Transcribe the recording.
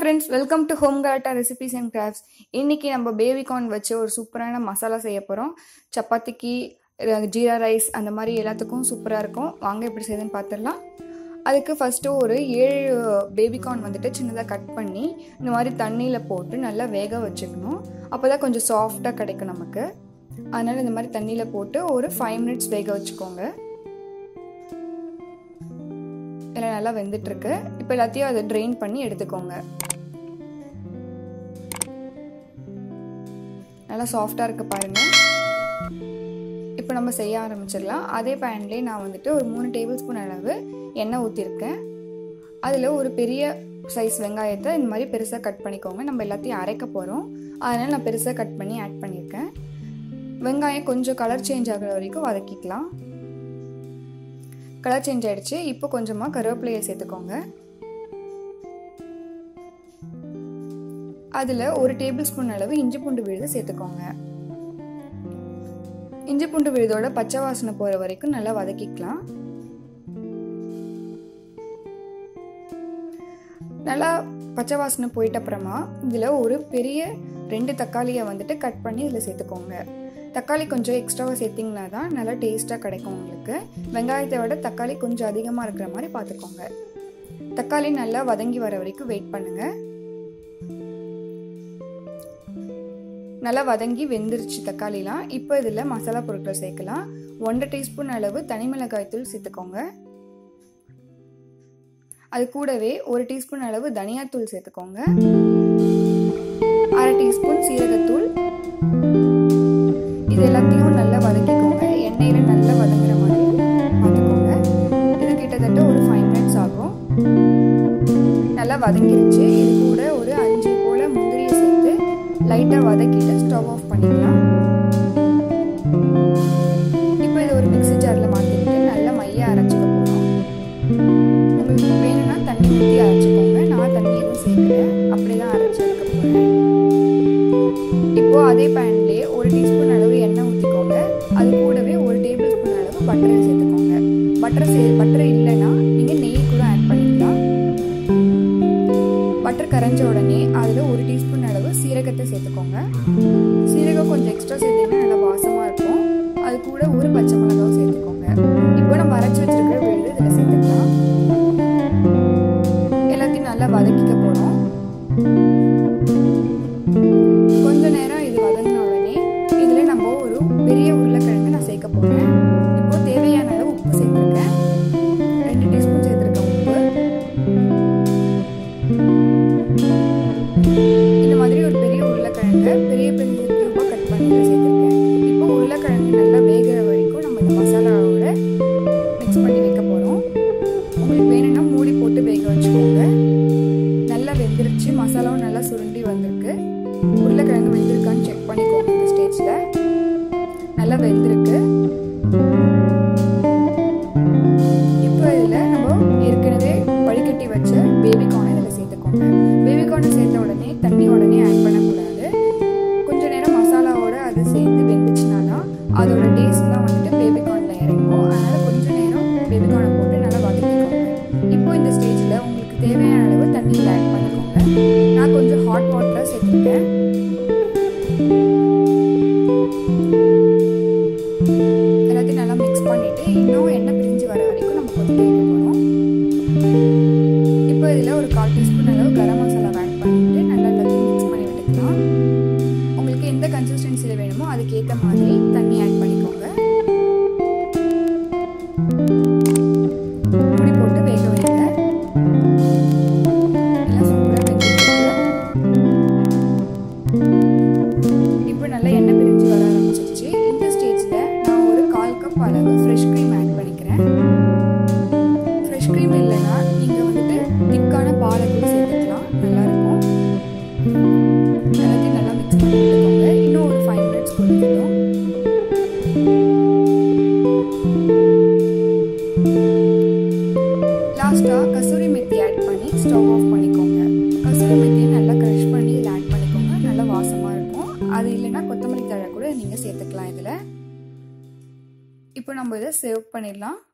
friends welcome to home கராட்டா recipes and crafts இன்னைக்கு நம்ம பேபிகார்ன் வச்சு ஒரு சூப்பரான மசாலா செய்ய போகிறோம் சப்பாத்திக்கு அஹ், ஜீரா ரைஸ் அந்த மாதிரி எல்லாத்துக்கும் சூப்பராக இருக்கும் வாங்க எப்படி செய்யுதுன்னு பார்த்துடலாம் அதுக்கு ஃபஸ்ட்டு ஒரு ஏழு பேபிகார்ன் வந்துட்டு சின்னதாக கட் பண்ணி இந்த மாதிரி தண்ணியில் போட்டு நல்லா வேக வச்சுக்கணும் அப்போ தான் கொஞ்சம் சாஃப்டாக கிடைக்கும் நமக்கு அதனால் இந்த மாதிரி தண்ணியில் போட்டு ஒரு ஃபைவ் மினிட்ஸ் வேக வச்சுக்கோங்க எல்லாம் நல்லா வெந்துட்டு இருக்கு இப்போ எல்லாத்தையும் அதை ட்ரெயின் பண்ணி எடுத்துக்கோங்க நல்லா சாஃப்டாக இருக்கு பாருங்க இப்போ நம்ம செய்ய ஆரம்பிச்சிடலாம் அதே பேன்லேயே நான் வந்துட்டு ஒரு மூணு டேபிள் ஸ்பூன் அளவு எண்ணெய் ஊற்றிருக்கேன் அதில் ஒரு பெரிய சைஸ் வெங்காயத்தை இந்த மாதிரி பெருசாக கட் பண்ணிக்கோங்க நம்ம எல்லாத்தையும் அரைக்க போகிறோம் அதனால் நான் பெருசாக கட் பண்ணி ஆட் பண்ணியிருக்கேன் வெங்காயம் கொஞ்சம் கலர் சேஞ்ச் ஆகிற வரைக்கும் வதக்கிக்கலாம் கலர் சேஞ்ச் ஆயிடுச்சு இப்போ கொஞ்சமாக கருவேப்பிலையை சேர்த்துக்கோங்க அதில் ஒரு டேபிள் ஸ்பூன் அளவு இஞ்சி பூண்டு விழுது சேர்த்துக்கோங்க இஞ்சி பூண்டு விழுதோட பச்சை வாசனை போகிற வரைக்கும் நல்லா வதக்கிக்கலாம் நல்லா பச்சை வாசனை போயிட்ட அப்புறமா இதில் ஒரு பெரிய ரெண்டு தக்காளியை வந்துட்டு கட் பண்ணி இதில் சேர்த்துக்கோங்க தக்காளி கொஞ்சம் எக்ஸ்ட்ராவாக சேர்த்திங்கன்னா தான் நல்லா டேஸ்ட்டாக கிடைக்கும் உங்களுக்கு வெங்காயத்தை விட தக்காளி கொஞ்சம் அதிகமாக இருக்கிற மாதிரி பார்த்துக்கோங்க தக்காளி நல்லா வதங்கி வர வரைக்கும் வெயிட் பண்ணுங்க நல்லா வதங்கி வெந்துருச்சு தக்காளிலாம் இப்போ இதில் மசாலா பொருட்கள் சேர்க்கலாம் ஒன்றரை டீஸ்பூன் அளவு தனி மிளகாய் தூள் சேர்த்துக்கோங்க அது கூடவே ஒரு டீஸ்பூன் அளவு தனியாத்தூள் சேர்த்துக்கோங்க அரை டீஸ்பூன் சீரகத்தூள் இது எல்லாத்தையும் நல்லா வதக்கிக்கோங்க எண்ணெயில் நல்லா வதங்குற மாதிரி பார்த்துக்கோங்க இது கிட்டத்தட்ட ஒரு ஃபைவ் மினிட்ஸ் ஆகும் நல்லா வதங்கிருச்சு இது கூட ஒரு அஞ்சு போல் முந்திரியை சேர்த்து லைட்டாக வதக்கிட்டு ஸ்டவ் ஆஃப் பண்ணிக்கலாம் இப்போ இது ஒரு மிக்ஸி ஜாரில் மாற்றிட்டு நல்லா மைய அரைச்சிக்க போகிறோம் உங்களுக்கு வேணும்னா தண்ணி ஊற்றி அரைச்சிக்கோங்க நான் தண்ணி எதுவும் சேர்க்கல அப்படியே தான் அரைச்சி எடுக்க போகிறேன் இப்போ அதே பேன்லேயே ஒரு டீஸ்பூன் அளவு எண்ணெய் ஊற்றிக்கோங்க அது கூடவே ஒரு டேபிள் ஸ்பூன் அளவு பட்டரை சேர்த்துக்கோங்க பட்டர் சே பட்டர் இல்லைன்னா நீங்கள் நெய் கூட ஆட் பண்ணிக்கலாம் பட்டர் கரைஞ்ச உடனே அதில் ஒரு டீஸ்பூன் அளவு சீரகத்தை சேர்த்துக்கோங்க சீரகம் கொஞ்சம் எக்ஸ்ட்ரா சேர்த்தீங்கன்னா நல்லா வாசமாக இருக்கும் அது கூட ஒரு பச்சை மிளகாவும் சேர்த்துக்கோங்க இப்போ நம்ம அரைச்சி வச்சிருக்கிற விழுது இதில் சேர்த்துக்கலாம் எல்லாத்தையும் நல்லா வதக்கிக்க போகிறோம் கொஞ்ச நேரம் இது வதங்கின உடனே இதில் நம்ம ஒரு பெரிய உருளைக்கிழங்கு நான் சேர்க்க போகிறேன் இப்போ தேவையான அளவு உப்பு சேர்த்துருக்கேன் ரெண்டு டீஸ்பூன் சேர்த்துருக்கேன் உப்பு இந்த மாதிரி ஒரு பெரிய உருளைக்கிழங்கு பெரிய பெரிய கியூபாக கட் பண்ணி இதில் சேர்த்துருக்கேன் இப்போ உருளைக்கிழங்கு நல்லா வேகிற வரைக்கும் நம்ம இந்த மசாலாவோட மிக்ஸ் பண்ணி வைக்க போகிறோம் உங்களுக்கு வேணும்னா மூடி போட்டு வேக வச்சுக்கோங்க நல்லா வெந்துருச்சு மசாலாவும் நல்லா சுருண்டி வந்திருக்கு உருளைக்கிழங்கு வெந்திருக்கான்னு செக் பண்ணிக்கோங்க இந்த ஸ்டேஜில் நல்லா வெந்திருக்கு இப்போ இதில் நம்ம ஏற்கனவே வடிகட்டி வச்ச பேபிகார்னை இதில் சேர்த்துக்கோங்க பேபிகார்னை சேர்த்த உடனே தண்ணி உடனே ஆட் பண்ணக்கூடாது கொஞ்ச நேரம் மசாலாவோட அது சேர்ந்து வெந்துச்சுனா தான் அதோட டேஸ்ட் தான் வந்துட்டு பேபிகார்னில் இறங்கும் அதனால் கொஞ்ச நேரம் பேபிகார்னை போட்டு நல்லா வதக்கிக்கோங்க இப்போ இந்த ஸ்டேஜில் உங்களுக்கு தேவையான அளவு தண்ணியில் ஆட் பண்ணிக்கோங்க நான் கொஞ்சம் ஹாட் வாட்டராக சேர்த்துருக்கேன் எல்லாத்தையும் நல்லா மிக்ஸ் பண்ணிவிட்டு இன்னும் எண்ணெய் பிரிஞ்சு வர வரைக்கும் நம்ம கொதிக்க வைக்க போகிறோம் இப்போ இதில் ஒரு கால் டீஸ்பூன் அளவு கரம் மசாலா ஆட் பண்ணிட்டு நல்லா எல்லாத்தையும் மிக்ஸ் பண்ணி விட்டுக்கலாம் உங்களுக்கு எந்த கன்சிஸ்டன்சியில் வேணுமோ அதுக்கேற்ற மாதிரி தண்ணி ஆட் பண்ணிக்கோங்க மூடி போட்டு வேக வைங்க எல்லாம் சூப்பராக வெந்துருக்கு இப்போ நல்லா எண்ணெய் பிரிஞ்சு வர ஆரம்பிச்சிருச்சு இந்த ஸ்டேஜில் நான் ஒரு கால் கப் அளவு ஃப்ரெஷ் க்ரீம் ஆட் பண்ணிக்கிறேன் ஃப்ரெஷ் க்ரீம் இல்லைன்னா நீங்கள் வந்துட்டு திக்கான பாலை கூட சேர்த்துக்கலாம் நல்லாயிருக்கும் எல்லாத்தையும் நல்லா மிக்ஸ் பண்ணி விட்டுக்கோங்க இன்னும் ஒரு ஃபைவ் மினிட்ஸ் கொதிக்கட்டும் லாஸ்ட்டாக கசூரி மெத்தி ஆட் பண்ணி ஸ்டவ் ஆஃப் பண்ணிக்கோங்க கசூரி மெத்தியை நல்லா க்ரஷ் பண்ணி இதில் ஆட் பண்ணிக்கோங்க நல்லா வாசமாக இருக்கும் அது இல்லைன்னா கொத்தமல்லி தழை கூட நீங்கள் சேர்த்துக்கலாம் இதில் இப்போ நம்ம இதை சேவ் பண்ணிடலாம்